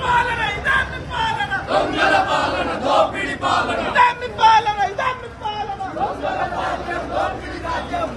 పాలన ఇదామి పాలన దొంగల పాలన దోపిడి పాలన ఇదామి పాలన ఇదామి పాలన దొంగల పాలన దోపిడి రాజ్యం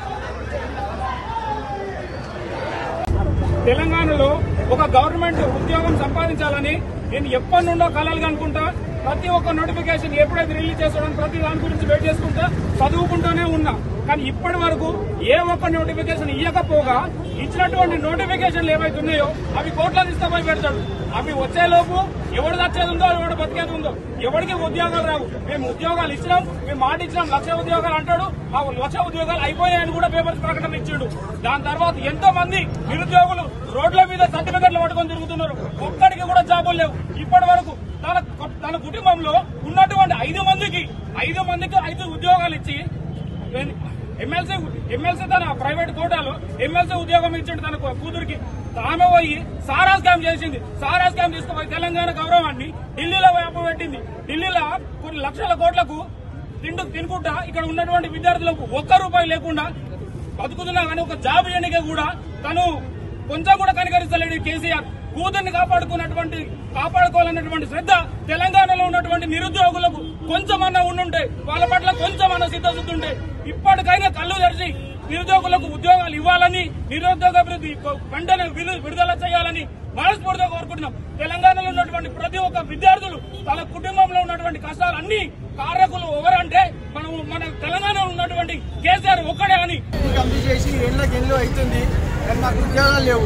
తెలంగాణలో ఒక గవర్నమెంట్ ఉద్యోగం సంపాదించాలని నేను ఎప్పటి నుండో కలలు అనుకుంటా ప్రతి ఒక్క నోటిఫికేషన్ ఎప్పుడైతే రిలీజ్ చేసుకోవడం ప్రతి దాని గురించి వెయిట్ చేసుకుంటా చదువుకుంటూనే ఉన్నా కానీ ఇప్పటి వరకు ఏ ఒక్క నోటిఫికేషన్ ఇవ్వకపోగా ఇచ్చినటువంటి నోటిఫికేషన్లు ఏవైతే ఉన్నాయో అవి కోట్ల తీసుకుపోయి పెడతాడు అవి వచ్చేలోపు ఎవడు వచ్చేది ఉందో ఎవడు బతికేది ఉందో ఎవరికి ఉద్యోగాలు రావు మేము ఉద్యోగాలు ఇచ్చినాం మేము మాట ఇచ్చినాం లక్ష ఉద్యోగాలు అంటాడు ఆ లక్ష ఉద్యోగాలు అయిపోయాయని కూడా పేపర్స్ ప్రకటన ఇచ్చాడు దాని తర్వాత ఎంతో మంది నిరుద్యోగులు రోడ్ల మీద సర్టిఫికెట్లు పట్టుకొని తిరుగుతున్నారు ఒక్కడికి కూడా జాబులు లేవు ఇప్పటి వరకు తన తన కుటుంబంలో ఉన్నటువంటి ఐదు మందికి ఐదు మందికి ఐదు ఉద్యోగాలు ఇచ్చి ఎమ్మెల్సీ ఎమ్మెల్సీ తన ప్రైవేట్ కోటాలో ఎమ్మెల్సీ ఉద్యోగం ఇచ్చిండు తన కూతురికి ఆమె పోయి సారా స్కామ్ చేసింది సారా స్కామ్ తీసుకుపోయి తెలంగాణ గౌరవాన్ని ఢిల్లీలో వ్యాప పెట్టింది ఢిల్లీలో కొన్ని లక్షల కోట్లకు తిండు తినుకుంటా ఇక్కడ ఉన్నటువంటి విద్యార్థులకు ఒక్క రూపాయి లేకుండా బతుకుతున్నా కానీ ఒక జాబ్ ఎన్నిక కూడా తను కొంచెం కూడా కనికరిస్తలేడు ఈ కేసీఆర్ కూతుర్ని కాపాడుకున్నటువంటి కాపాడుకోవాలన్నటువంటి శ్రద్ధ తెలంగాణలో ఉన్నటువంటి నిరుద్యోగులకు కొంచెమన్నా ఉండుంటే వాళ్ళ పట్ల కొంచెమన్నా సిద్ధశుద్ధి ఉంటే ఇప్పటికైనా కళ్ళు తెరిచి నిరుద్యోగులకు ఉద్యోగాలు ఇవ్వాలని నిరుద్యోగ అభివృద్ధి వెంటనే విలు- విడుదల చేయాలని మనస్ఫూర్తిగా కోరుకుంటున్నాం తెలంగాణలో ఉన్నటువంటి ప్రతి ఒక్క విద్యార్థులు తన కుటుంబంలో ఉన్నటువంటి కష్టాలన్నీ కారకులు ఎవరంటే మనం మన తెలంగాణలో ఉన్నటువంటి కేసీఆర్ ఒక్కడే అని కంప్లీట్ చేసి ఏళ్ళకి ఎన్నో అవుతుంది కానీ మాకు ఉద్యోగాలు లేవు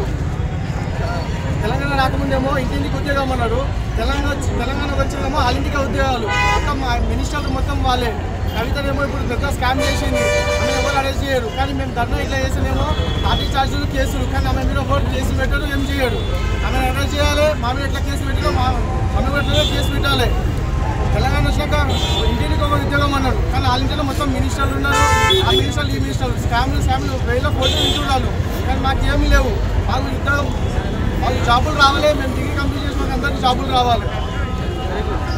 తెలంగాణ రాకముందేమో ఇంటింటికి ఉద్యోగం అన్నారు తెలంగాణ తెలంగాణకు వచ్చిందేమో వాళ్ళింటికి ఉద్యోగాలు మొత్తం మా మినిస్టర్లు మొత్తం వాళ్ళే కవితనేమో ఇప్పుడు పెద్ద స్కామ్ చేసింది ఆమె ఎవరు అరెస్ట్ చేయరు కానీ మేము ధర్నా ఇట్లా చేసినేమో లాఠీ చార్జీలు కేసులు కానీ ఆమె మీద ఎవరు కేసు పెట్టరు ఏం చేయరు ఆమె అరెస్ట్ చేయాలి మా మీద ఎట్లా కేసు పెట్టారో మా ఆమె పెట్టాలో కేసు పెట్టాలి తెలంగాణ వచ్చాక ఇంటికి ఒక ఉద్యోగం అన్నారు కానీ వాళ్ళ ఇంట్లో మొత్తం మినిస్టర్లు ఉన్నారు ఆ మినిస్టర్లు ఈ మినిస్టర్లు స్కామ్లు స్కామ్లు వేల కోట్లు ఇంటున్నారు కానీ మాకేమీ లేవు మాకు ఉద్యోగం వాళ్ళు జాబులు రావాలి మేము డిగ్రీ కంప్లీట్ చేసిన అందరికీ జాబులు రావాలి